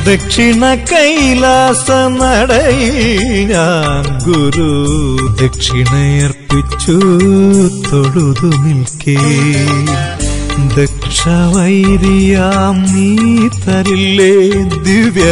ദക്ഷിണ കൈലാസ നടയിൽ ഞാൻ ഗുരു ദക്ഷിണയർപ്പിച്ചു തൊഴുതു നിൽക്കേ ദക്ഷവൈരിയാം നീ തരില്ലേ ദിവ്യ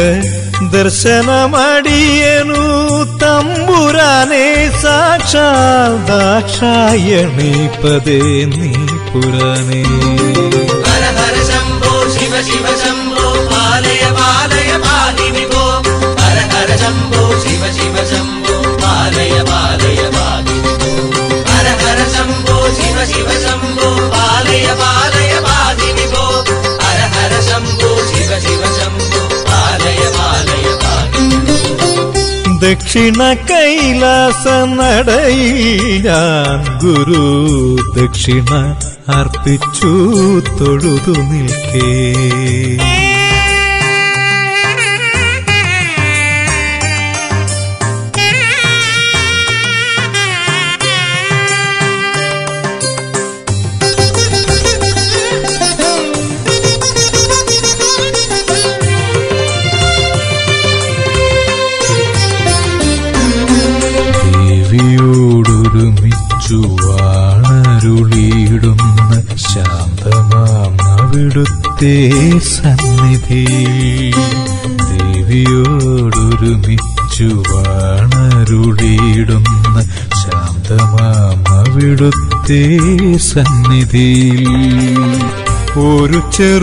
ദർശനമടിയനു തമ്പുരാനെ സാക്ഷാൽ ദാക്ഷായണി പദേ നീ പുരാനേ ഹര ഹര ശംഭോ ശിവ ശിവ ശംഭോ പാലയ പാലയ പാതി വിഭോ ഹര ഹര ശംഭോ ശിവ ശിവ ശംഭോ പാലയ പാലയ പാതി വിഭോ ഹര ഹര ശംഭോ ശിവ ശിവ ശംഭോ പാലയ പാലയ പാതി വിഭോ ഹര ഹര ശംഭോ ശിവ ശിവ ശംഭോ പാലയ പാലയ പാതി ദക്ഷിണ കൈലാസ നടയിൽ ഞാൻ ഗുരു ദക്ഷിണ അർപ്പിച്ചു തൊഴുതു നിൽക്കേ ദേവിയോടൊരുമിച്ചു വാണരുളിയിടുന്ന ശാന്തമാം അവിടുത്തെ സന്നിധി ദേവിയോടൊരുമിച്ചു വാണരുളിയിടുന്ന ശാന്തമാം അവിടുത്തെ സന്നിധിയിൽ ഒരു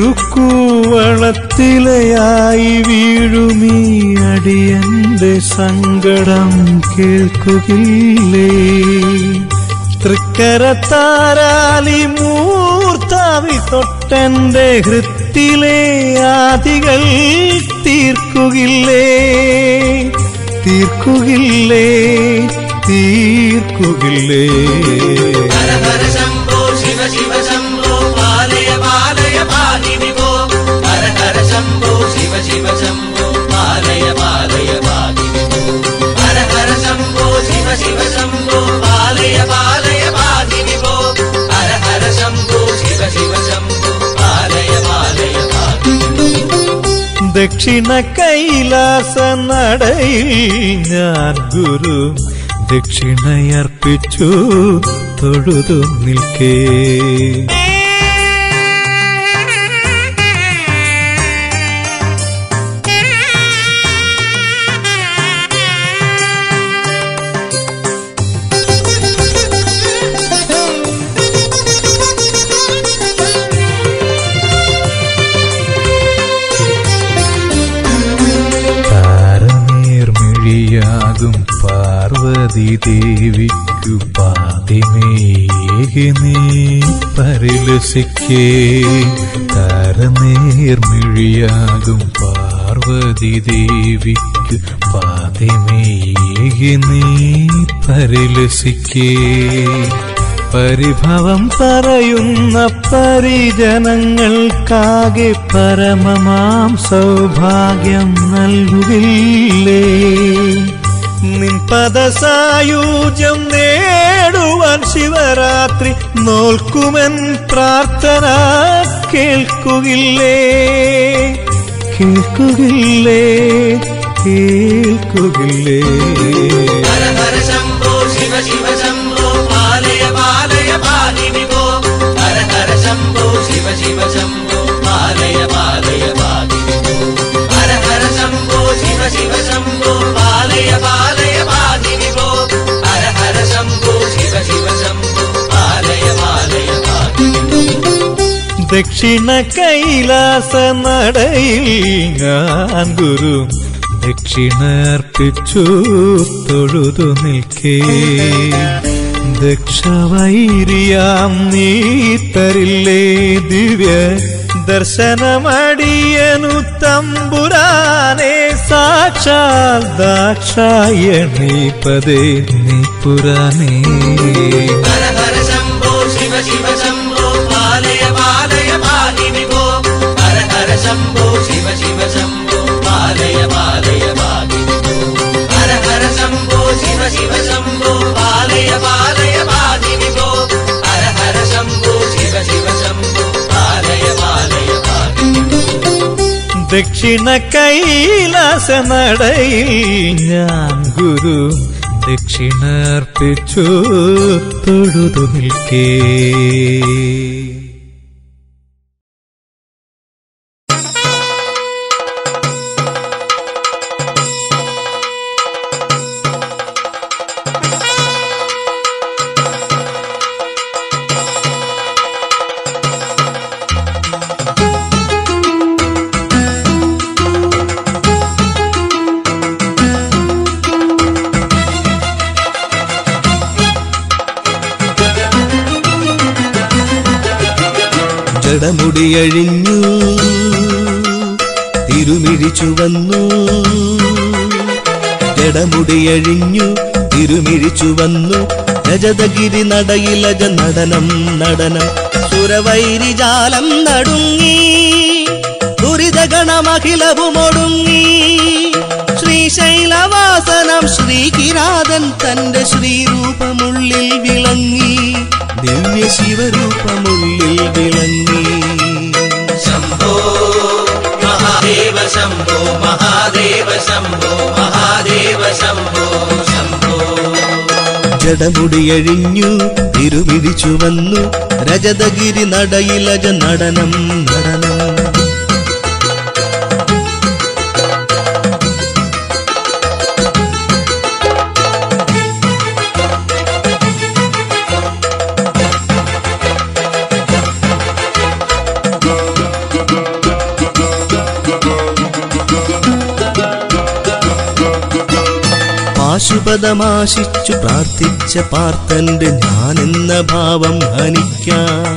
ചെറുക്കൂവളത്തിലയായി വീഴുമീ അടിയന്റെ സങ്കടം കേൾക്കുകില്ലേ തൃക്കരത്താരാലി മൂർത്താവി തൊട്ടന്റെ ഹൃത്തിലെ ആദികൾ തീർക്കുകില്ലേ തീർക്കുകില്ലേ തീർക്കുകില്ലേ ഹര ഹര ശംഭോ ശിവ ശിവ ശംഭോ പാലയ പാലയ പാതി വിഭോ ഹര ഹര ശംഭോ ശിവ ശിവ ശംഭോ പാലയ പാലയ പാതി വിഭോ ഹര ഹര ശംഭോ ശിവ ശിവ ശംഭോ പാലയ പാലയ പാതി വിഭോ ഹര ഹര ശംഭോ ശിവ ശിവ ശംഭോ പാലയ പാലയ പാതി ദക്ഷിണ കൈലാസ നടയിൽ ഞാൻ ഗുരു ദക്ഷിണയർപ്പിച്ചു തൊഴുതു നിൽക്കേ താരനേർമിഴിയാകും പാർവതി ദേവിക്കു പാതിമേകി നീ പരിലസിക്കേ താരനേർമിഴിയാകും പാർവതി ദേവിക്കു പാതിമേകി നീ പരിലസിക്കേ പരിഭവം പറയുന്ന പരിജനങ്ങൾക്കാകെ പരമമാം സൗഭാഗ്യം നൽകുകില്ലേ നിൻ പദസായൂജ്യം നേടുവാൻ ശിവരാത്രി നോൽക്കുമെൻ പ്രാർത്ഥന കേൾക്കുകില്ലേ കേൾക്കുകില്ലേ കേൾക്കുകില്ലേ ഹര ഹര ശംഭോ ശിവ ശിവ ശംഭോ പാലയ പാലയ പാതി വിഭോ ഹര ഹര ശംഭോ ശിവ ശിവ ശംഭോ പാലയ പാലയ പാതി വിഭോ ഹര ഹര ശംഭോ ശിവ ശിവ ശംഭോ പാലയ പാലയ പാതി വിഭോ ഹര ഹര ശംഭോ ശിവ ശിവ ശംഭോ പാലയ പാലയ പാതി ദക്ഷിണ കൈലാസ നടയിൽ ഞാൻ ഗുരു ദക്ഷിണർപ്പിച്ചു തൊഴുതു നിൽക്കേ ദക്ഷവൈരിയാം നീ തരില്ലേ ദിവ്യ ദർശനമടിയനു തമ്പുരാനെ സാക്ഷാൽ ദാക്ഷായണി പദേ നീ പുരാനേ ഹര ഹര ശംഭോ ശിവ ശിവ ശംഭോ പാലയ പാലയ പാതി വിഭോ ഹര ഹര ശംഭോ ശിവ ശിവ ശംഭോ പാലയ പാലയ പാതി വിഭോ ഹര ഹര ശംഭോ ശിവ ശിവ ശംഭോ പാലയ പാലയ പാതി വിഭോ ഹര ഹര ശംഭോ ശിവ ശിവ ശംഭോ പാലയ പാലയ പാതി ദക്ഷിണ കൈലാസ നടയിൽ ഞാൻ ഗുരു ദക്ഷിണർപ്പിച്ചു തൊഴുതു നിൽക്കേ ജടമുടിയഴിഞ്ഞു തിരുമിഴി ചുവന്നു ജടമുടിയഴിഞ്ഞു തിരുമിഴി ചുവന്നു രജതഗിരി നടയിലജ നടനം നടനം സുരവൈരിജാലം നടുങ്ങി ദുരിതഗണമഖിലവുമൊടുങ്ങി ശ്രീശൈലവാസനം ശ്രീകിരാതൻ തന്റെ ശ്രീരൂപമുള്ളിൽ വിളങ്ങി ദിവ്യ ശിവരൂപമുള്ളിൽ വിളങ്ങി ശംഭോ മഹാദേവ ശംഭോ മഹാദേവ ശംഭോ മഹാദേവ ശംഭോ ശംഭോ ജടമുടിയഴിഞ്ഞു തിരുവിഴിച്ചു വന്നു രജതഗിരി നടയിലജ നടനം നടനം പാശുപതമാശിച്ചു പ്രാർത്ഥിച്ച പാർത്തന്റെ ഞാനെന്ന ഭാവം ഹനിക്കാം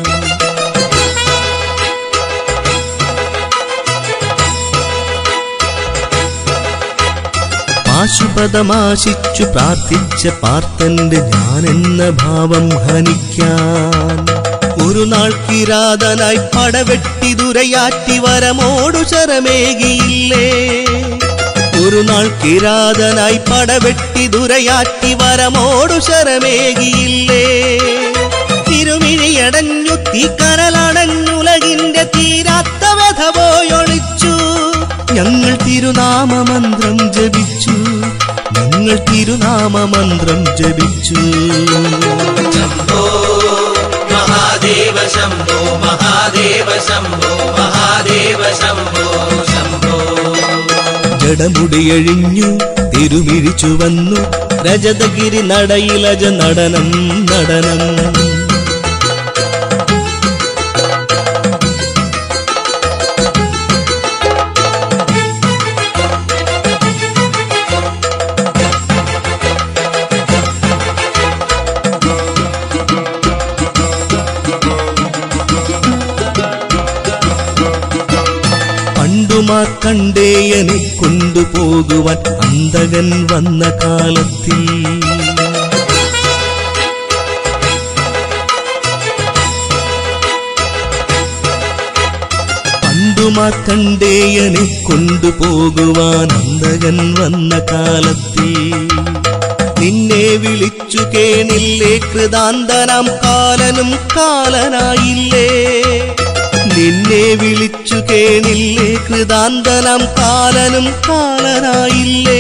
പാശുപതമാശിച്ചു പ്രാർത്ഥിച്ച പാർത്തന്റെ ഞാനെന്ന ഭാവം ഹനിക്കാൻ ഒരു നാൾ കിരാതനായി പടവെട്ടി ദുരയാറ്റി വരമോടു ശരമേകിയില്ലേ ഒരു നാൾ കിരാതനായി പടവെട്ടി ദുരയാറ്റി വരമോടു ശരമേകിയില്ലേ തിരുമിഴിയടഞ്ഞു തീക്കനലടഞ്ഞുലകിന്റെ തീരാത്ത വ്യഥ പോയൊളിച്ചു ഞങ്ങൾ തിരുനാമമന്ത്രം ജപിച്ചു ഞങ്ങൾ തിരുനാമമന്ത്രം ജപിച്ചു ശംഭോ മഹാദേവ ശംഭോ മഹാദേവ ശംഭോ മഹാദേവ ശംഭോ ശംഭോ ജടമുടിയഴിഞ്ഞു തിരുമിഴിച്ചു വന്നു രജതഗിരി നടയിലജ നടനം നടനം പണ്ടുമാർ കണ്ടേയനെ കൊണ്ടുപോകുവാൻ അന്തകൻ വന്ന കാലത്തിൽ പണ്ടുമാർ കണ്ടേയനെ കൊണ്ടുപോകുവാൻ അന്തകൻ വന്ന കാലത്തിൽ നിന്നെ വിളിച്ചു കേണില്ലേ കൃതാന്തനാം കാലനും കാലനായില്ലേ നിന്നെ വിളിച്ചു കേണില്ലേ കൃതാന്തനം കാലനും കാലനായില്ലേ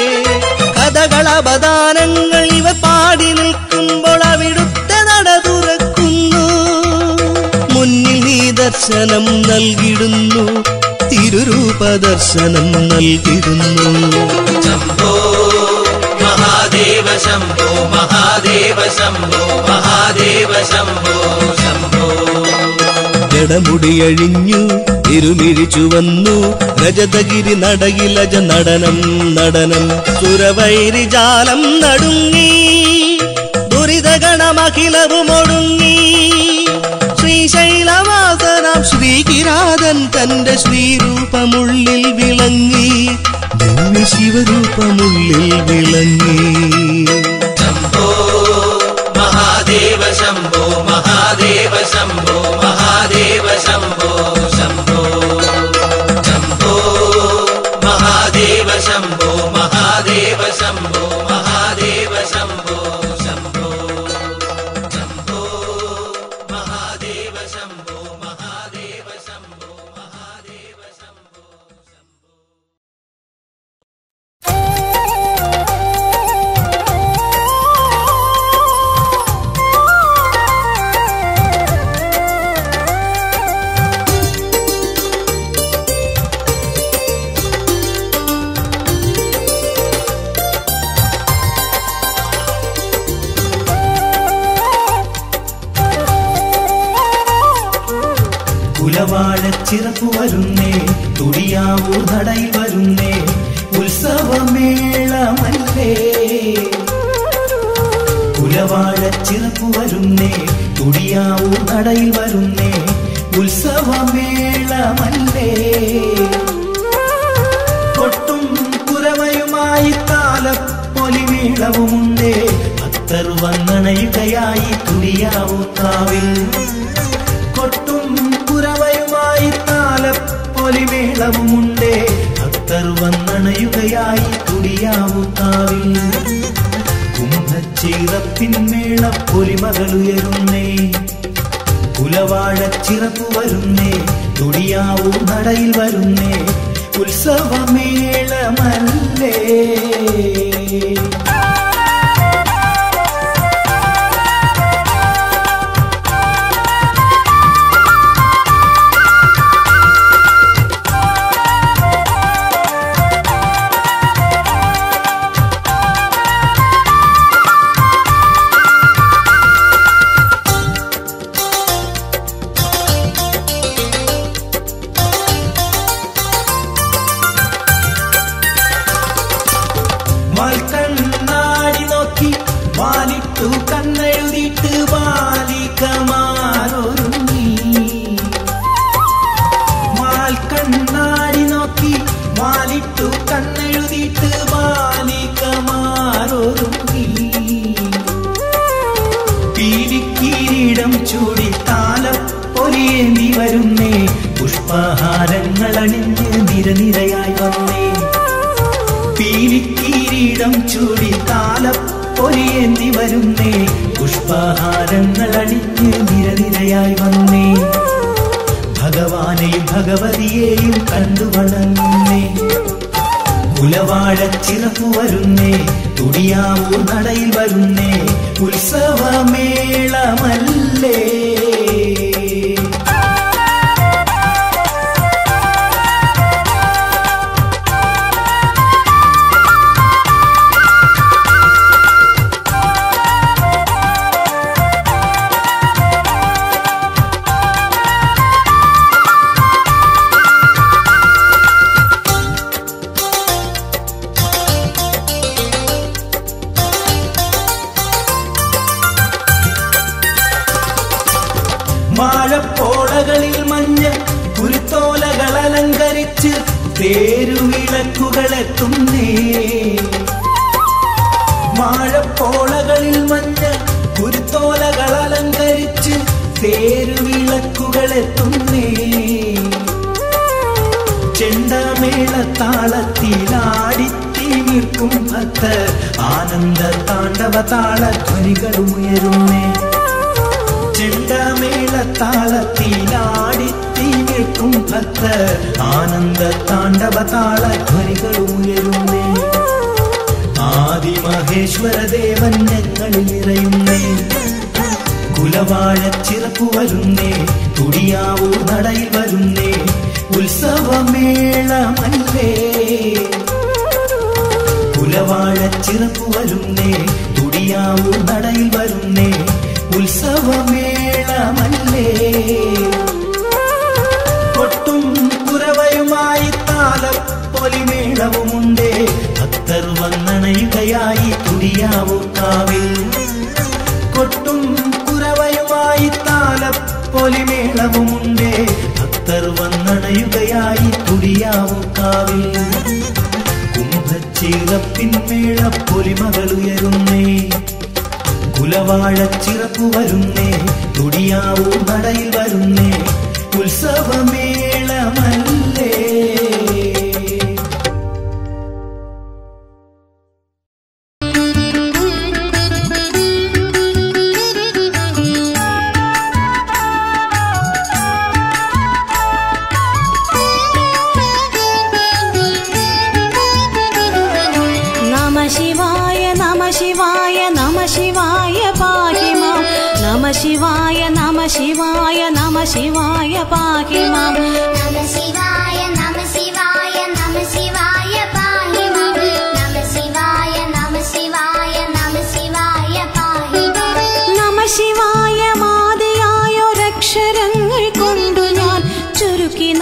കഥകളപദാനങ്ങൾ ഇവ പാടി നിൽക്കുമ്പോൾ അവിടുത്തെ നട തുറക്കുന്നു മുന്നിൽ നീ ദർശനം നൽകിടുന്നു തിരുരൂപ ദർശനം നൽകിടുന്നു ശംഭോ മഹാദേവ ശംഭോ മഹാദേവ ശംഭോ മഹാദേവ ശംഭോ ശംഭോ ജടമുടിയഴിഞ്ഞു തിരുമിഴിച്ചു വന്നു രജതഗിരി നടയിലജ നടനം നടനം സുരവൈരിജാലം നടുങ്ങി ദുരിതഗണമഖിലവുമൊടുങ്ങി ശ്രീശൈലവാസനാം ശ്രീകിരാതൻ തന്റെ ശ്രീരൂപമുള്ളിൽ വിളങ്ങി ദിവ്യ ശിവരൂപമുള്ളിൽ വിളങ്ങി ശംഭോ മഹാദേവ ശംഭോ മഹാദേവ ശംഭോ മഹാദേവ ശംഭോ ശംഭോ ശംഭോ മഹാദേവ ശംഭോ മഹാദേവ ശംഭോ മഹാദേവ ശംഭോ ശംഭോ ശംഭോ മഹാദേവ ശംഭോ മഹാദേവ ശംഭോ മഹാദേവ ശംഭോ കുലവാഴച്ചിറപ്പു വരുന്നേ തുടിയാവൂർ നടയിൽ വരുന്നേ ഉത്സവമേളമല്ലേ കുലവാഴച്ചിറപ്പു വരുന്നേ തുടിയാവൂർ നടയിൽ വരുന്നേ ഉത്സവമേളമല്ലേ കൊട്ടും കുരവയുമായി താലപ്പൊലിമേളവുമുണ്ടേ ഭക്തർ വന്നണയുകയായി തുടിയാവൂത്താവിൽ കൊട്ടും കുരവയുമായി താലപ്പൊലിമേളവുമുണ്ടേ ഭക്തർ വന്നണയുകയായി തുടിയാവൂത്താവിൽ കുംഭച്ചീറപ്പിന്മേള പൊലിമകളുയരുന്നേ കുലവാഴച്ചിറപ്പു വരുന്നേ തുടിയാവൂ നടയിൽ വരുന്നേ ഉത്സവമേളമല്ലേ മൽക്കണ്ണാടി നോക്കി വാലിട്ടു കണ്ണെഴുതിയിട്ട് ബാലികമാരൊരുങ്ങി മാൽക്കണ്ണാടി നോക്കി വാലിട്ടു കണ്ണെഴുതിയിട്ട് ബാലികമാരൊരുങ്ങി പീലിക്കീരീടം ചൂടി താലപ്പൊലിയേന്തി വരുന്നേ പുഷ്പഹാരങ്ങൾ അണിഞ്ഞ് നിരനിരയായി വന്നേ പീലിക്കീരീടം ചൂടി താലപ്പൊലിയേന്തി വരുന്നേ പുഷ്പഹാരങ്ങൾ അണിഞ്ഞ് നിരനിരയായി വന്നേ ഭഗവാനെയും ഭഗവതിയെയും കണ്ടു വണങ്ങുന്നേ കുലവാഴച്ചിറപ്പു വരുന്നേ തുടിയാവൂർ നടയിൽ വരുന്നേ ഉത്സവമേളമല്ലേ വാഴപ്പോളകളിൽ മഞ്ഞ കുരുത്തോലകൾ അലങ്കരിച്ച് തേരുവിളക്കുകളെത്തുന്നേ വാഴപ്പോളകളിൽ മഞ്ഞ കുരുത്തോലകൾ അലങ്കരിച്ച് തേരുവിളക്കുകളെത്തുന്നേ ചെണ്ടമേള താളത്തിലാടിത്തി നിൽക്കും ഭക്തർ ആനന്ദ താണ്ഡവ താളധ്വനികളും ഉയരുന്നേ ചെണ്ടമേള താളത്തിലാടിത്തി നിൽക്കും ഭക്തർ ആനന്ദ താണ്ഡവ താളധ്വനികളും ഉയരുന്നേ ആദിമഹേശ്വര ദേവൻ ഞങ്ങളിൽ നിറയുന്നേ കുലവാഴച്ചിറപ്പു വരുന്നേ തുടിയാവൂർ നടയിൽ വരുന്നേ ഉത്സവമേളമല്ലേ കുലവാഴച്ചിറപ്പു വരുന്നേ തുടിയാവൂർ നടയിൽ വരുന്നേ ഉത്സവമേളമല്ലേ കൊട്ടും കുരവയുമായി താലപ്പൊലിമേളവുമുണ്ടേ ഭക്തർ വന്നണയുകയായി തുടിയാവൂക്കാവിൽ കൊട്ടും കുരവയുമായി താലപ്പൊലിമേളവുമുണ്ടേ ഭക്തർ വന്നണയുകയായി തുടിയാവൂക്കാവിൽ കുംഭച്ചീറപ്പിന്മേള പൊലിമകളുയരുന്നേ കുലവാഴച്ചിറപ്പു വരുന്നേ തുടിയാവൂ നടയിൽ വരുന്നേ ഉത്സവമേളമല്ലേ നമ ശിവായ നമ ശിവായ നമ ശിവായ പാഹി മാം നമ ശിവായ നമ ശിവായ നമ ശിവായ പാഹി മാം നമ ശിവായ നമ ശിവായ നമ ശിവായ പാഹി മാം നമ ശിവായ നമ ശിവായ നമ ശിവായ പാഹി മാം നമ ശിവായ മാതയായൊരക്ഷരങ്ങൾ കൊണ്ടു ഞാൻ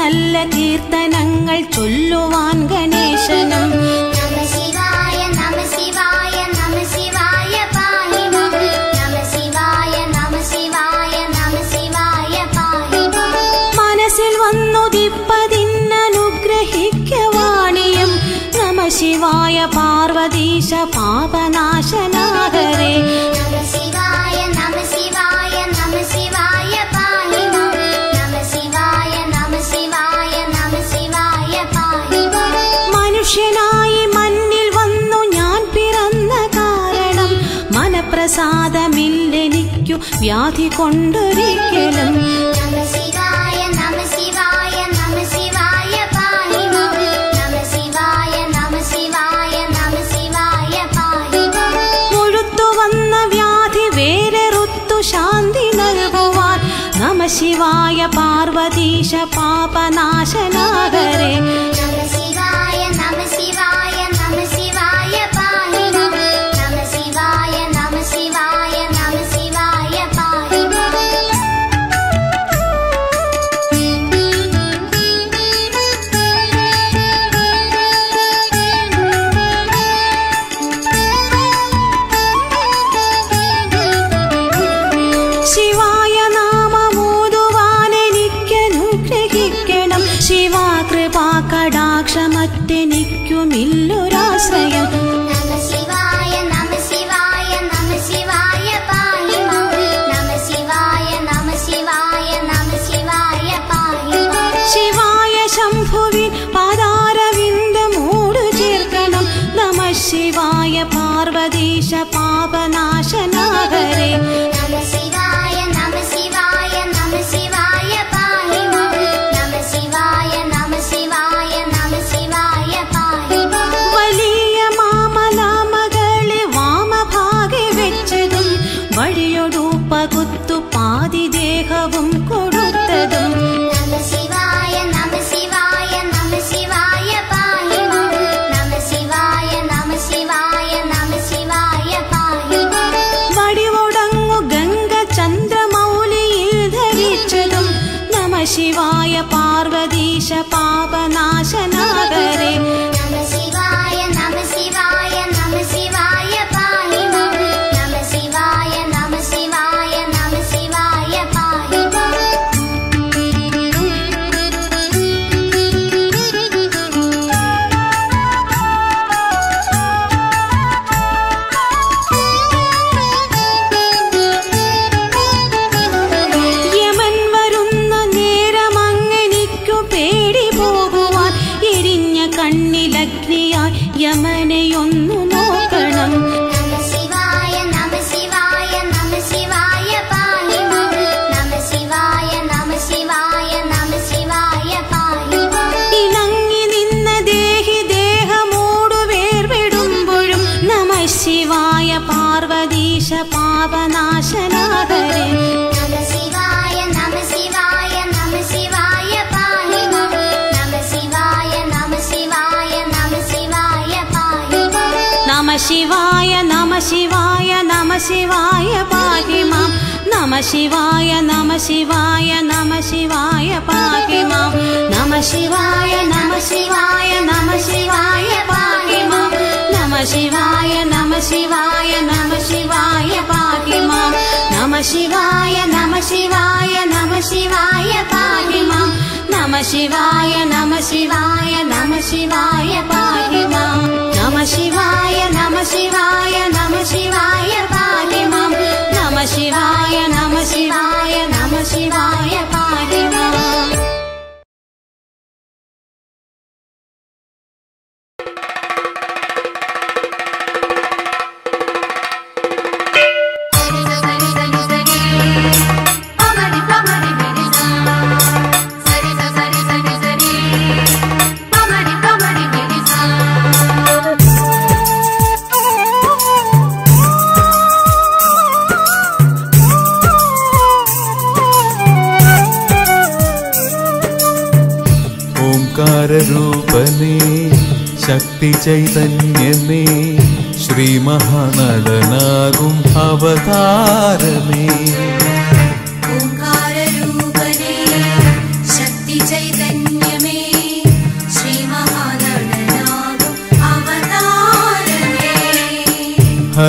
നല്ല കീർത്തനങ്ങൾ ചൊല്ലുവാൻ ഗണേശനും നമ ശിവായ നമ ശിവായ നമ ശിവായ പാഹി മാം നമ ശിവായ നമ ശിവായ നമ ശിവായ പാഹി മാം മനസ്സിൽ വന്നുദിപ്പതിന്നനുഗ്രഹിക്കവാണിയും നമ ശിവായ പാർവതീശ പാപനാശനാകരേ നമ ശിവായ നമ ശിവായ നമ ശിവായ പാഹി മാം നമ ശിവായ നമ ശിവായ നമ ശിവായ പാഹി മാം മനുഷ്യനായി മണ്ണിൽ വന്നു ഞാൻ പിറന്ന കാരണം മനപ്രസാദമില്ലെനിക്കു വ്യാധി കൊണ്ടൊരിക്കലും നമ ശിവായ നമ ശിവായ നമ ശിവായ പാഹി മാം നമ ശിവായ നമ ശിവായ നമ ശിവായ പാഹി മാം മുഴുത്തു വന്ന വ്യാധി വേറെ ഋത്തു ശാന്തി നൽകുവാൻ നമ ശിവായ പാർവതീശ പാപനാശനാകരേ നമ ശിവായ നമ ശിവായ നമ ശിവായ പാഹി മാം നമ ശിവായ നമ ശിവായ നമ ശിവായ പാഹി മാം ശിവായ നാമമോതുവാൻ എനിക്കനുഗ്രഹിക്കണം ശിവാകൃപാ കടാക്ഷമറ്റെനിക്കുമില്ലൊരാശ്രയം നമ ശിവായ നമ ശിവായ നമ ശിവായ പാഹി മാം നമ ശിവായ നമ ശിവായ നമ ശിവായ പാഹി മാം ശിവായ ശംഭുവിൻ പാതാരവിന്ദമോട് ചേർക്കണം നമ ശിവായ പാർവതീശ പാപനാശനാകരേ നമ ശിവായ നമ ശിവായ നമ ശിവായ പാഹി മാം നമ ശിവായ നമ ശിവായ നമ ശിവായ പാഹി മാം വലിയ മാമലാമകളെ വാമഭാഗെ വെച്ചതും വഴിയൊടു പകുത്തു പാതിദേഹവും കൊടുത്തതും നമ ശിവായ നമ ശിവായ നമ ശിവായ പാഹി മാം നമ ശിവായ നമ ശിവായ നമ ശിവായ പാഹി മാം വടിവൊടങ്ങു ഗംഗ ചന്ദ്രമൗലിയിൽ ധരിച്ചതും നമ ശിവായ പാർവതീശ പാപനാശനാകരേ നമ ശിവായ നമ ശിവായ നമ ശിവായ പാഹി മാം നമ ശിവായ നമ ശിവായ നമ ശിവായ പാഹി മാം യമൻ വരുന്ന നേരമങ്ങനിക്കു പേടി പോകുവാൻ എരിഞ്ഞ കണ്ണിലഗ്നിയായി യമനെയൊന്നു നോക്കണം നമ ശിവായ നമ ശിവായ നമ ശിവായ പാഹി മാം നമ ശിവായ നമ ശിവായ നമ ശിവായ പാഹി മാം ഇണങ്ങി നിന്ന ദേഹി ദേഹമോടു വേർവിടുമ്പോഴും നമ ശിവായ പാർവതീശ പാപനാശനാകരേ നമ ശിവായ നമ ശിവായ നമ ശിവായ പാഹി മാം നമ ശിവായ നമ ശിവായ നമ ശിവായ പാഹി മാം നമ ശിവായ നമ ശിവായ നമ ശിവായ പാഹി മാം നമ ശിവായ നമ ശിവായ നമ ശിവായ പാഹി മാം നമ ശിവായ നമ ശിവായ നമ ശിവായ പാഹി മാം നമ ശിവായ നമ ശിവായ നമ ശിവായ പാഹി മാം നമ ശിവായ നമ ശിവായ നമ ശിവായ പാഹി മാം നമ ശിവായ നമ ശിവായ നമ ശിവായ പാഹി മാം നമ ശിവായ നമ ശിവായ നമ ശിവായ പാഹി മാം നമ ശിവായ നമ ശിവായ നമ ശിവായ പാഹി മാം ഓംകാരൂപനേ ശക്തി ചൈതന്യമേ ശ്രീ മഹാനടനാകും അവതാരമേ ഓംകാരരൂപനേ ശക്തി ചൈതന്യ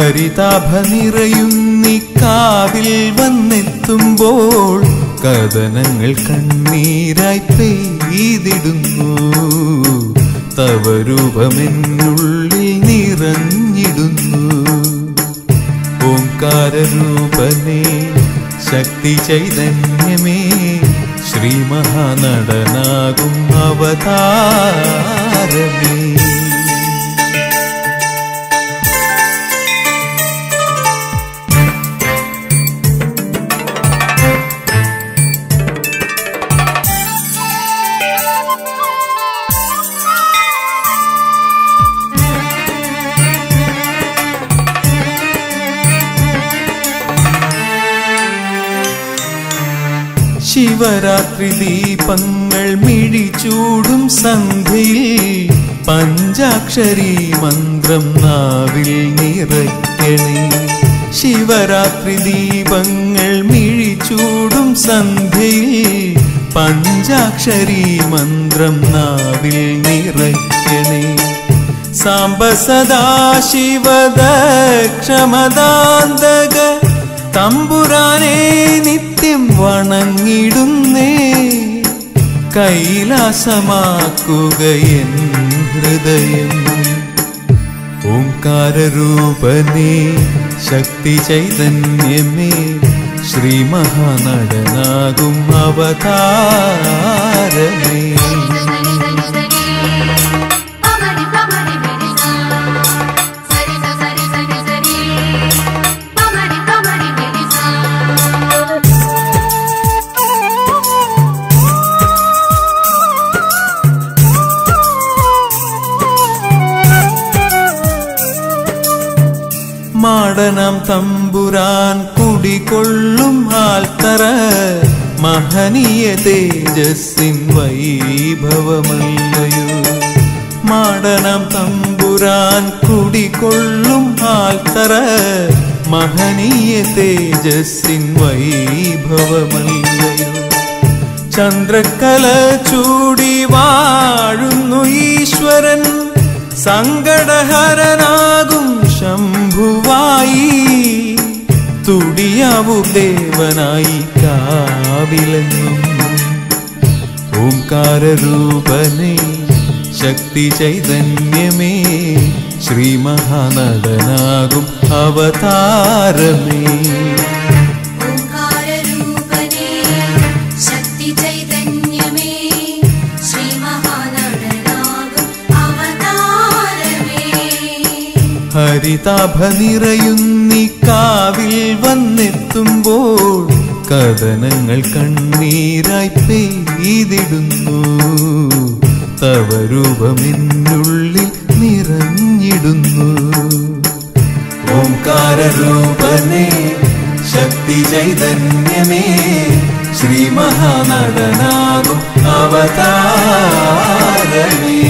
ഹരിതാഭ നിറയുന്നി കാവിൽ വന്നെത്തുമ്പോൾ കഥനങ്ങൾ കണ്ണീരായി പെയ്തിടുന്നു തവരൂപമെന്നുള്ളിൽ നിറഞ്ഞിടുന്നു ഓംകാരൂപനേ ശക്തി ചൈതന്യമേ ശ്രീ മഹാനടനാകും അവതാരമേ ശിവരാത്രി ദീപങ്ങൾ മിഴിച്ചൂടും സന്ധ്യയിൽ പഞ്ചാക്ഷരി മന്ത്രം നാവിൽ നിറയ്ക്കണേ ശിവരാത്രി ദീപങ്ങൾ മിഴിച്ചൂടും സന്ധ്യയിൽ പഞ്ചാക്ഷരി മന്ത്രം നാവിൽ നിറയ്ക്കണേ സാംബ സദാശിവദക്ഷമദാന്തക തമ്പുരാനെ നിത്യം വണങ്ങിടുന്നേ കൈലാസമാക്കുകയൻ ഹൃദയം ഓംകാരൂപനേ ശക്തി ചൈതന്യമേ ശ്രീ മഹാനടനാകും അവതാരമേ പമരി പമരി ബരി സാ സരി സ സരി സരി സരി പമരി പമരി ബരി സാ മാടനം തമ്പുരാൻ കുടികൊള്ളും ആൽത്തറ മഹനീയ തേജസ്സിൻ വൈഭവമല്ലയോ മാടനം തമ്പുരാൻ കുടികൊള്ളും ആൽത്തറ മഹനീയ തേജസ്സിൻ വൈഭവമല്ലയോ ചന്ദ്രക്കല ചൂടി വാഴുന്നു ഈശ്വരൻ സങ്കടഹരനാകും ശംഭുവായി തുടിയാവു ദേവനായി കാവിലെന്നും ഓംകാരൂപനേ ശക്തി ചൈതന്യമേ ശ്രീ മഹാനടനാകും അവതാരമേ ഓംകാരരൂപനേ ശക്തി ചൈതന്യമേ ശ്രീ മഹാനടനാകും അവതാരമേ ഹരിതാഭ നിറയുന്നി കാവിൽ വന്നെത്തുമ്പോൾ കഥനങ്ങൾ കണ്ണീരായി പെയ്തിടുന്നു തവരൂപമെന്നുള്ളിൽ നിറഞ്ഞിടുന്നു ഓംകാരൂപനേ ശക്തി ചൈതന്യമേ ശ്രീ മഹാനടനാകും അവതാരമേ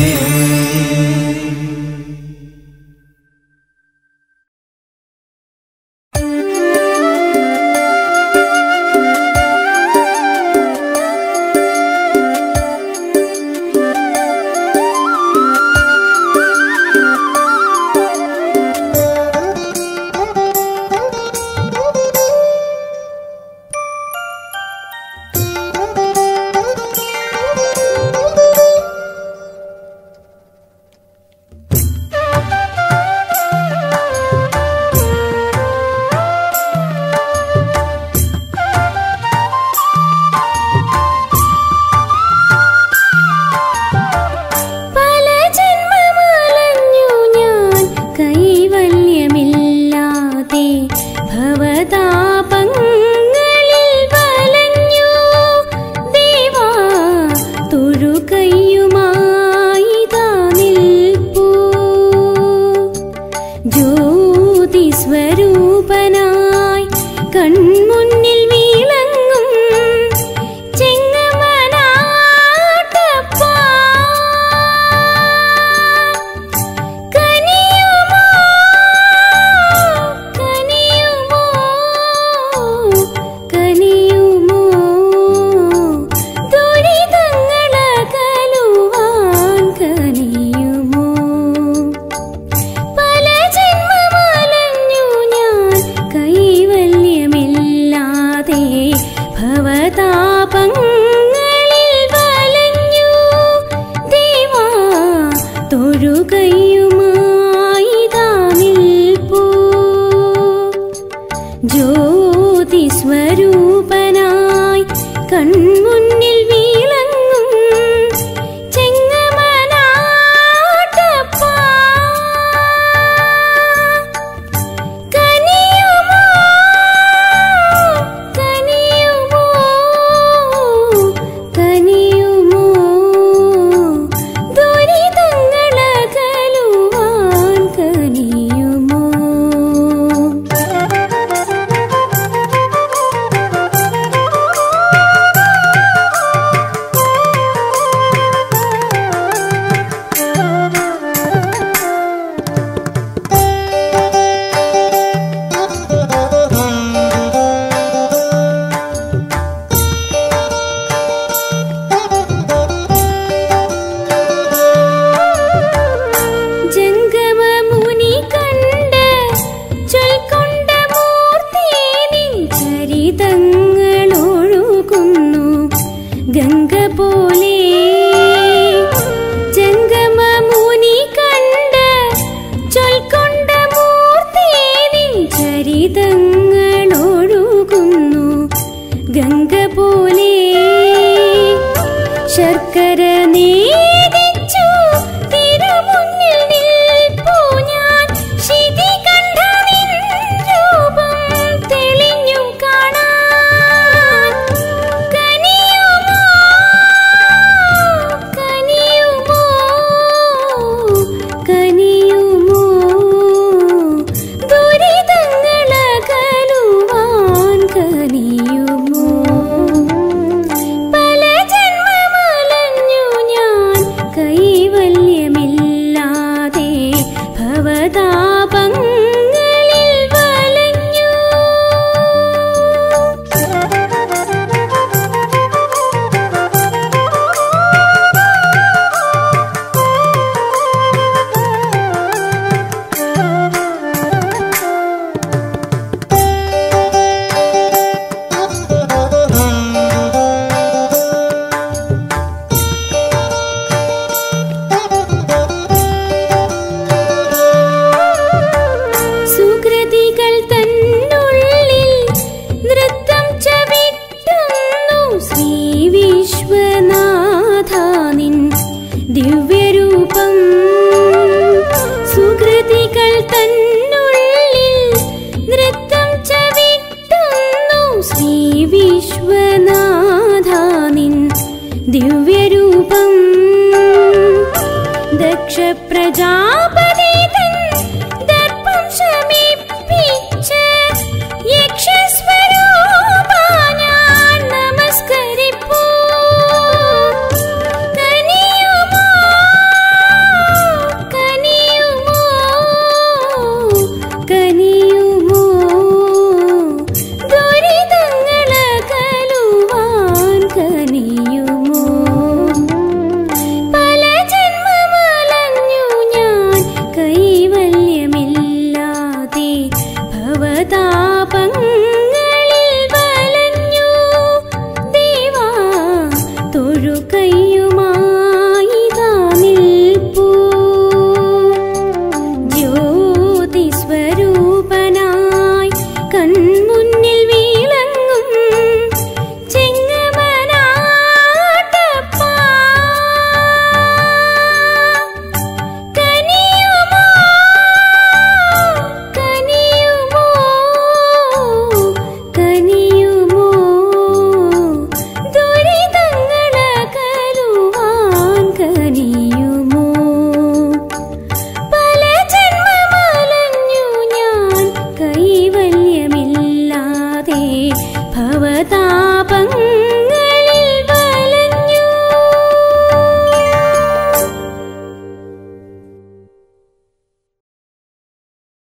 ശിവരൂപനായി കൺമുന്നിൽ വീളങ്ങും ചെങ്ങമനാട്ടപ്പാ കനിയുമോ കനിയുമോ കനിയുമോ ദുരിതങ്ങളകലുവാൻ കനിയുമോ ജംഗമമുനി കണ്ട് ചൊൽക്കൊണ്ട മൂർത്തി നിൻ ചരിതങ്ങളൊഴുകുന്നു ഗംഗ പോലെ ജംഗമമുനി കണ്ട് ചൊൽക്കൊണ്ട മൂർത്തി നിൻ ചരിതങ്ങളൊഴുകുന്നു ഗംഗ പോലെ ശർക്കര നേദിച്ചു തിരുമുന്നിൽ നിൽപ്പു ഞാൻ ശിതികണ്ഠ നിൻ രൂപം തെളിഞ്ഞു കാണാൻ കനിയുമോ കനിയുമോ കനിയുമോ ദുരിതങ്ങളകലുവാൻ കനിയുമോ പല ജന്മമലഞ്ഞു ഞാൻ കൈവല്യമില്ലാതെ ഭവതാപങ്ങളിൽ വലഞ്ഞു സുകൃതികൾ തന്നുള്ളിൽ നൃത്തം ചവിട്ടുന്നു ശ്രീ വിശ്വനാഥ നിൻ ദിവ്യരൂപം സുകൃതികൾ തന്നുള്ളിൽ നൃത്തം ചവിട്ടുന്നു ശ്രീ വിശ്വനാഥ നിൻ ദിവ്യരൂപം ദക്ഷ പ്രജാപ